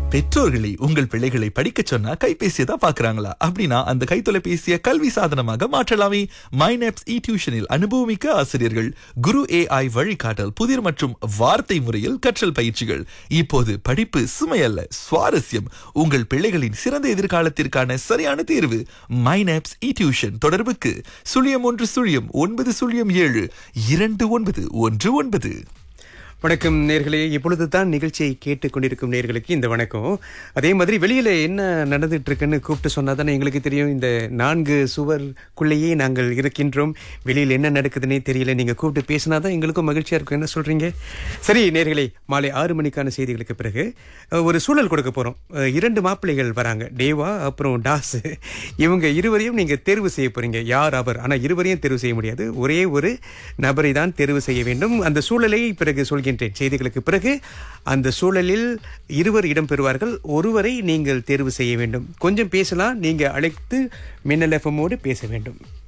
பெற்றோர்களை உங்கள் பிள்ளைகளை படிக்கச் சொன்னா கைபேசியை தான் பாக்குறாங்களா அப்படின்னா அந்த கைத்தொலைபேசியை கல்வி சாதனமாக மாற்றலாமே மைனப்ஸ் இ டியூஷனில் அனுபவமிக்க ஆசிரியர்கள் குரு ஏஐ வழிகாட்டல் புதிர் மற்றும் வார்த்தை முறையில் கற்றல் பயிற்சிகள் இப்போது படிப்பு சுமையல்ல சுவாரஸ்யம் உங்கள் பிள்ளைகளின் சிறந்த எதிர்காலத்திற்கான சரியான தேர்வு மைனப்ஸ் இ டியூஷன் தொடர்புக்கு சுழியம் ஒன்று சுழியம் ஒன்பது சுழியம் ஏழு இரண்டு ஒன்பது ஒன்று ஒன்பது வணக்கம் நேர்களே இப்பொழுது தான் நிகழ்ச்சியை கேட்டுக் கொண்டிருக்கும் நேர்களுக்கு இந்த வணக்கம் அதே மாதிரி வெளியில என்ன நடந்துட்டு இருக்குன்னு கூப்பிட்டு சொன்னா தானே எங்களுக்கு தெரியும் இந்த நான்கு சுவருக்குள்ளேயே நாங்கள் இருக்கின்றோம் வெளியில் என்ன நடக்குதுன்னே தெரியல நீங்க கூப்பிட்டு பேசினா தான் எங்களுக்கும் மகிழ்ச்சியா இருக்கும் என்ன சொல்றீங்க சரி நேர்களே மாலை ஆறு மணிக்கான செய்திகளுக்கு பிறகு அஹ், ஒரு சூழல் கொடுக்க போறோம் அஹ், இரண்டு மாப்பிள்ளைகள் வராங்க தேவா அப்புறம் டாஸ் இவங்க இருவரையும் நீங்க தேர்வு செய்ய போறீங்க யார் அவர் ஆனா இருவரையும் தேர்வு செய்ய முடியாது ஒரே ஒரு நபரை தான் தேர்வு செய்ய வேண்டும் அந்த சூழலை பிறகு சொல்கின்றேன் செய்திகளுக்கு பிறகு அந்த சூழலில் இருவர் இடம் பெறுவார்கள் ஒருவரை நீங்கள் தேர்வு செய்ய வேண்டும் கொஞ்சம் பேசலாம் நீங்க அழைத்து மின்னல் எஃப்எம்மோடு பேச வேண்டும்